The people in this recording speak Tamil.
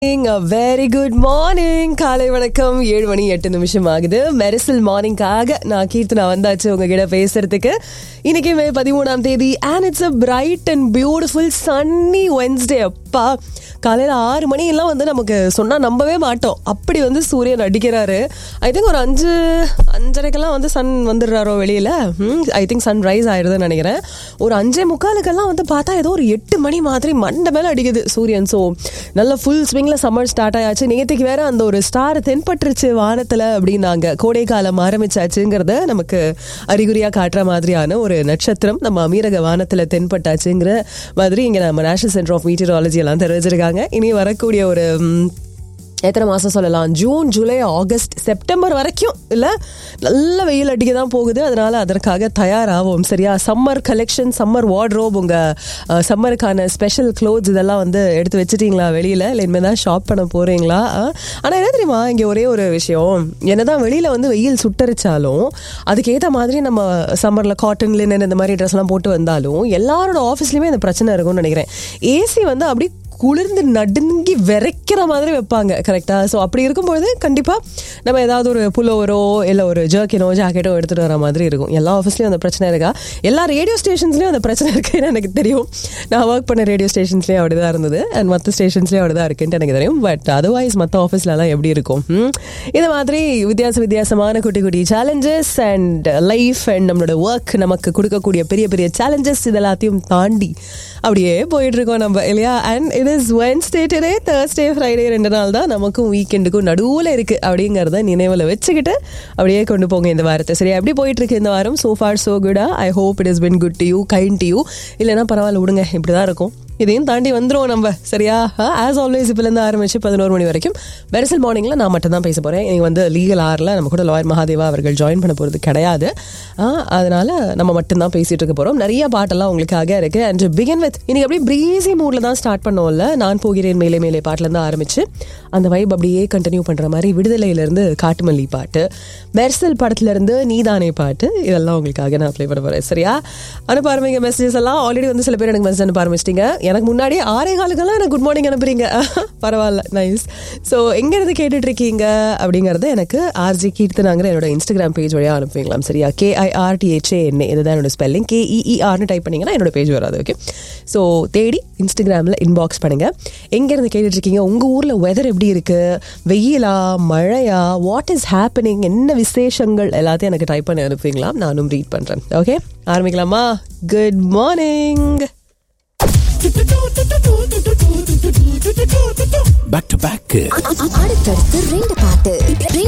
வெரி குட் மார்னிங் காலை வணக்கம் ஏழு மணி எட்டு நிமிஷம் ஆகுது மெரிசல் மார்னிங்காக நான் கீர்த்தனா வந்தாச்சு உங்ககிட்ட பேசுறதுக்கு இன்னைக்கு மே பதிமூணாம் தேதி and it's a bright and beautiful sunny Wednesday அப்பா காலையில் ஆறு மணி எல்லாம் வந்து நமக்கு சொன்னா நம்பவே மாட்டோம் அப்படி வந்து சூரியன் அடிக்கிறாரு ஐ திங்க் ஒரு அஞ்சு அஞ்சரைக்கெல்லாம் வந்து சன் வந்துடுறாரோ வெளியில ஐ திங்க் சன் ரைஸ் ஆயிடுதுன்னு நினைக்கிறேன் ஒரு அஞ்சே முக்காலுக்கெல்லாம் வந்து பார்த்தா ஏதோ ஒரு எட்டு மணி மாதிரி மண்டை மேல அடிக்குது சூரியன் ஸோ நல்ல ஃபுல் ஸ்விங்ல சம்மர் ஸ்டார்ட் ஆயாச்சு நேற்றுக்கு வேற அந்த ஒரு ஸ்டார் தென்பட்டுருச்சு வானத்துல அப்படின்னாங்க கோடை காலம் ஆரம்பிச்சாச்சுங்கிறத நமக்கு அறிகுறியா காட்டுற மாதிரியான ஒரு நட்சத்திரம் நம்ம அமீரக வானத்துல தென்பட்டாச்சுங்கிற மாதிரி இங்க நம்ம நேஷனல் சென்டர் ஆஃப் மீட்டியராலஜி எல்லாம் தெரிவிச்சிருக்காங்க இனி வரக்கூடிய ஒரு ம், எத்தனை மாதம் சொல்லலாம் ஜூன் ஜூலை ஆகஸ்ட் செப்டம்பர் வரைக்கும் இல்லை நல்ல வெயில் அடிக்க தான் போகுது அதனால அதற்காக தயாராகும் சரியா சம்மர் கலெக்ஷன் சம்மர் வார்ட்ரோப் உங்கள் சம்மருக்கான ஸ்பெஷல் க்ளோத்ஸ் இதெல்லாம் வந்து எடுத்து வச்சிட்டீங்களா வெளியில் இல்லை இனிமேல் தான் ஷாப் பண்ண போகிறீங்களா ஆனால் என்ன தெரியுமா இங்கே ஒரே ஒரு விஷயம் என்னதான் வெளியில் வந்து வெயில் சுட்டரிச்சாலும் அதுக்கேற்ற மாதிரி நம்ம சம்மரில் காட்டன் லினன் இந்த மாதிரி ட்ரெஸ்லாம் போட்டு வந்தாலும் எல்லாரோட ஆஃபீஸ்லையுமே இந்த பிரச்சனை இருக்கும்னு நினைக்கிறேன் ஏசி வந்து அப்படி குளிர்ந்து நடுங்கி விரைக்கிற மாதிரி வைப்பாங்க கரெக்டா ஸோ அப்படி இருக்கும்பொழுது கண்டிப்பாக நம்ம ஏதாவது ஒரு புல்லோவரோ இல்லை ஒரு ஜர்க்கினோ ஜாக்கெட்டோ எடுத்துகிட்டு வர மாதிரி இருக்கும் எல்லா ஆஃபீஸ்லையும் அந்த பிரச்சனை இருக்கா எல்லா ரேடியோ ஸ்டேஷன்ஸ்லையும் அந்த பிரச்சனை இருக்குன்னு எனக்கு தெரியும் நான் ஒர்க் பண்ண ரேடியோ ஸ்டேஷன்ஸ்லேயும் அப்படி தான் இருந்தது அண்ட் மற்ற ஸ்டேஷன்ஸ்லேயும் அப்படி தான் இருக்குன்ட்டு எனக்கு தெரியும் பட் அதர்வைஸ் மற்ற ஆஃபீஸ்லலாம் எப்படி இருக்கும் ம்? இந்த மாதிரி வித்தியாச வித்தியாசமான குட்டி குட்டி சேலஞ்சஸ் அண்ட் லைஃப் அண்ட் நம்மளோட ஒர்க் நமக்கு கொடுக்கக்கூடிய பெரிய பெரிய சேலஞ்சஸ் இது எல்லாத்தையும் தாண்டி அப்படியே போயிட்டு இருக்கோம் நம்ம இல்லையா and it is Wednesday today Thursday Friday ரெண்டு நாள் தான் நமக்கும் வீக்கெண்டுக்கும் நடுவில் இருக்கு அப்படிங்கிறத நினைவில் வச்சுக்கிட்டு அப்படியே கொண்டு போங்க இந்த வாரத்தை சரியா எப்படி போயிட்டு இருக்கு இந்த வாரம் சோ ஃபார் சோ குடா I hope it is been good to you kind to you இல்லைன்னா பரவாயில்ல விடுங்க இப்படி தான் இருக்கும் இதையும் தாண்டி வந்துருவோம் நம்ம சரியா ஆஸ் ஆல்வேஸ் இப்போலேருந்து ஆரம்பிச்சு பதினோரு மணி வரைக்கும் வெரசல் மார்னிங்கில் நான் மட்டும் தான் பேச போகிறேன் இன்னைக்கு வந்து லீகல் ஆரில் நம்ம கூட லாயர் மகாதேவா அவர்கள் ஜாயின் பண்ண போகிறது கிடையாது ஆ, அதனால நம்ம மட்டும்தான் பேசிட்டு இருக்க போகிறோம் நிறைய பாட்டெல்லாம் உங்களுக்காக இருக்கு அண்ட் பிகின் வித் இன்னைக்கு அப்படியே ப்ரீஸி மூடில் தான் ஸ்டார்ட் பண்ணோம்ல நான் போகிறேன் மேலே மேலே பாட்டிலேருந்து ஆரம்பிச்சு அந்த வைப் அப்படியே கண்டினியூ பண்ணுற மாதிரி விடுதலையிலேருந்து காட்டுமல்லி பாட்டு மெர்சல் படத்துலேருந்து நீதானே பாட்டு இதெல்லாம் உங்களுக்காக நான் ப்ளே பண்ண போகிறேன் சரியா அனுப்ப ஆரம்பிங்க மெசேஜஸ் எல்லாம் ஆல்ரெடி வந்து சில பேர் எனக்கு மெசேஜ் அனுப்ப ஆரம்பிச்சிட்டிங்க எனக்கு முன்னாடியே ஆறே காலுக்கெல்லாம் எனக்கு குட் மார்னிங் அனுப்புறீங்க பரவாயில்ல நைஸ் ஸோ எங்கேருந்து கேட்டுட்டு இருக்கீங்க அப்படிங்கறது எனக்கு ஆர்ஜி கீர்த்தனாங்கிற என்னோட இன்ஸ்டாகிராம் பேஜ் வழியாக அனுப்புவீங்களாம் சரியா கேஐஆர்டிஹெச்ஏ என்ன இதுதான் என்னோட ஸ்பெல்லிங் கேஇஇஆர்னு டைப் பண்ணீங்கன்னா என்னோட பேஜ் வராது ஓகே ஸோ தேடி இன்ஸ்டாகிராமில் இன்பாக்ஸ் பண்ணுங்க எங்கேருந்து கேட்டுட்டு இருக்கீங்க உங்கள் ஊரில் வெதர் எப்படி இருக்கு வெயிலா மழையா வாட் இஸ் ஹேப்பனிங் என்ன விசேஷங்கள் எல்லாத்தையும் எனக்கு டைப் பண்ணி அனுப்புவீங்களா நானும் ரீட் பண்ணுறேன் ஓகே ஆரம்பிக்கலாமா good morning back to back அடுத்தடுத்து ரெண்டு பாட்டு